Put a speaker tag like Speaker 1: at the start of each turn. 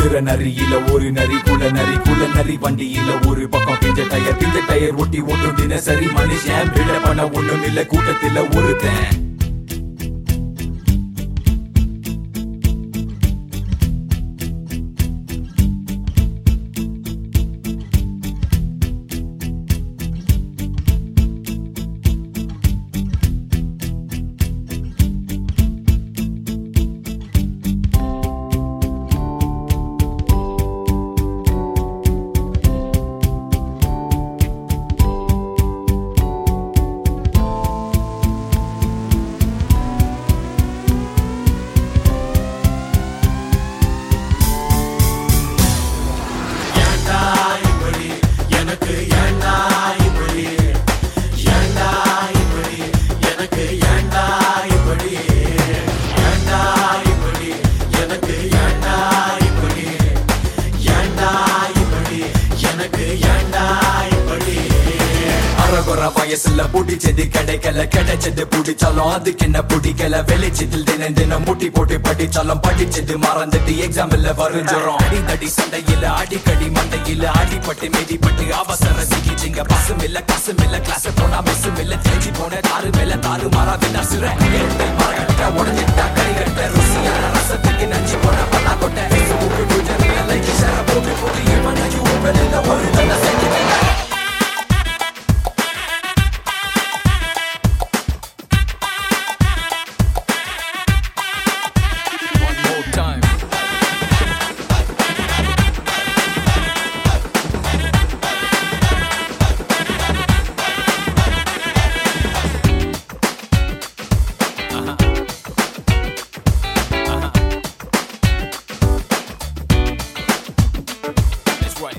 Speaker 1: குதிரை நரியில ஒரு நரி குல நரி குல நரி வண்டியில ஒரு பக்கம் பிஞ்ச டயர் பிஞ்ச டயர் ஒட்டி ஓட்டும் தினசரி மனுஷன் விட பண்ண ஒண்ணும் இல்ல கூட்டத்துல ஒருத்தன் அரகுற வயசுல புடிச்சது கிடைக்கல கிடைச்சது புடிச்சாலும் அதுக்கு என்ன பிடிக்கல வெளிச்சத்தில் தினம் தினம் முட்டி போட்டு படிச்சாலும் படிச்சது மறந்துட்டு எக்ஸாம்ல வரைஞ்சோம் அடிதடி சண்டையில அடிக்கடி மண்டையில அடிபட்டு மிதிப்பட்டு அவசர சிகிச்சைங்க பசும் இல்ல காசும் இல்ல கிளாஸ் போனா மிஸ்ஸும் இல்ல தேஞ்சி போன தாறு மேல தாறு மாறா வினாசுற மரகட்ட உடஞ்சிட்டா கறிகட்ட ருசியான ரசத்துக்கு நஞ்சு போன பண்ணா கொட்ட Facebook, Twitter, like, share, போட்டு போட்டு இவனையும் வெளியில ஒரு தண்டை செஞ்சு One more time. That's right.